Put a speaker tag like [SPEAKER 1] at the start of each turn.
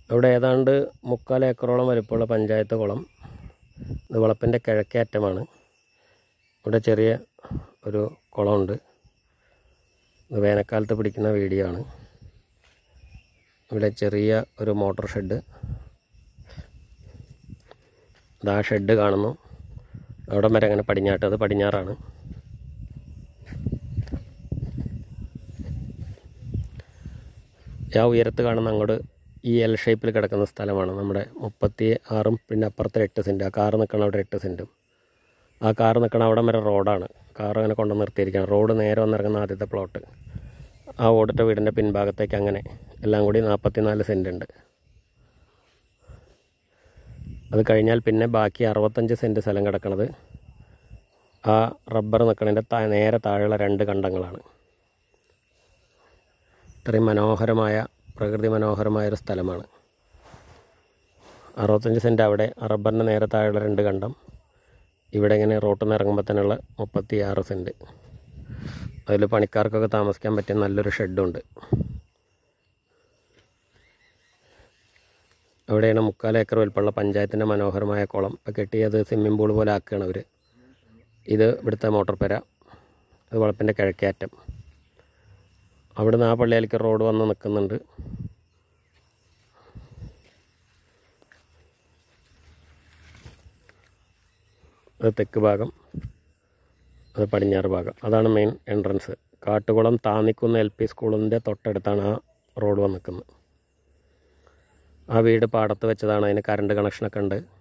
[SPEAKER 1] ഇവിടെ ഏതാണ്ട് മുക്കാൽ ഏക്കറോളം വലിപ്പമുള്ള പഞ്ചായത്ത് കുളം ഇത് വളപ്പിൻ്റെ കിഴക്കേ അറ്റമാണ് ഇവിടെ ചെറിയ ഒരു കുളമുണ്ട് ഇത് വേനൽക്കാലത്ത് പിടിക്കുന്ന വീഡിയോ ആണ് ഇവിടെ ചെറിയ ഒരു മോട്ടോർ ഷെഡ് ഇതാ ഷെഡ് കാണുന്നു അവിടെ വരെ അങ്ങനെ പടിഞ്ഞാട്ട് അത് പടിഞ്ഞാറാണ് ആ ഉയരത്ത് കാണുന്ന അങ്ങോട്ട് ഈ എൽ ഷേപ്പിൽ കിടക്കുന്ന സ്ഥലമാണ് നമ്മുടെ മുപ്പത്തി ആറും പിന്നെ അപ്പുറത്തെ എട്ട് സെൻറ്റ് ആ കാറ് നിൽക്കണ അവിടെ എട്ട് സെൻറ്റും ആ കാറ് നിൽക്കണ അവിടെ വരെ റോഡാണ് കാർ അങ്ങനെ കൊണ്ടു നിർത്തിയിരിക്കുകയാണ് റോഡ് നേരെ വന്നിറങ്ങുന്ന ആദ്യത്തെ പ്ലോട്ട് ആ ഓടിട്ട വീടിൻ്റെ പിൻഭാഗത്തേക്ക് അങ്ങനെ എല്ലാം കൂടി നാൽപ്പത്തി നാല് സെൻറ്റ് ഉണ്ട് അത് കഴിഞ്ഞാൽ പിന്നെ ബാക്കി അറുപത്തഞ്ച് സെൻറ്റ് സ്ഥലം കിടക്കണത് ആ റബ്ബർ നിൽക്കണതിൻ്റെ താ നേരെ താഴെയുള്ള രണ്ട് കണ്ടങ്ങളാണ് ഇത്രയും മനോഹരമായ പ്രകൃതി മനോഹരമായ ഒരു സ്ഥലമാണ് അറുപത്തഞ്ച് സെൻറ്റ് അവിടെ ആ റബ്ബറിൻ്റെ നേരെ താഴെയുള്ള രണ്ട് കണ്ടം ഇവിടെ ഇങ്ങനെ റോട്ടിൽ നിന്ന് ഇറങ്ങുമ്പോൾ തന്നെയുള്ള മുപ്പത്തി ആറ് സെൻറ്റ് അതിൽ പണിക്കാർക്കൊക്കെ താമസിക്കാൻ പറ്റിയ നല്ലൊരു ഷെഡുണ്ട് അവിടെയാണ് മുക്കാൽ ഏക്കർ വലിപ്പമുള്ള പഞ്ചായത്തിൻ്റെ മനോഹരമായ കുളം ഇപ്പം കെട്ടിയത് സ്വിമ്മിംഗ് പൂൾ പോലെ ആക്കുകയാണ് അവർ ഇത് ഇവിടുത്തെ മോട്ടോർ പെര ഇത് വളപ്പിൻ്റെ കിഴക്കേറ്റം അവിടുന്ന് ആ പള്ളിയിലേക്ക് റോഡ് വന്ന് നിൽക്കുന്നുണ്ട് അത് തെക്ക് ഭാഗം അത് പടിഞ്ഞാറ് ഭാഗം അതാണ് main entrance Kattukulam Thannikkunnu L P സ്കൂളിൻ്റെ തൊട്ടടുത്താണ് ആ റോഡ് വന്ന് നിൽക്കുന്നത് ആ വീട് പാടത്ത് വെച്ചതാണ് അതിന് കറണ്ട് കണക്ഷനൊക്കെ ഉണ്ട്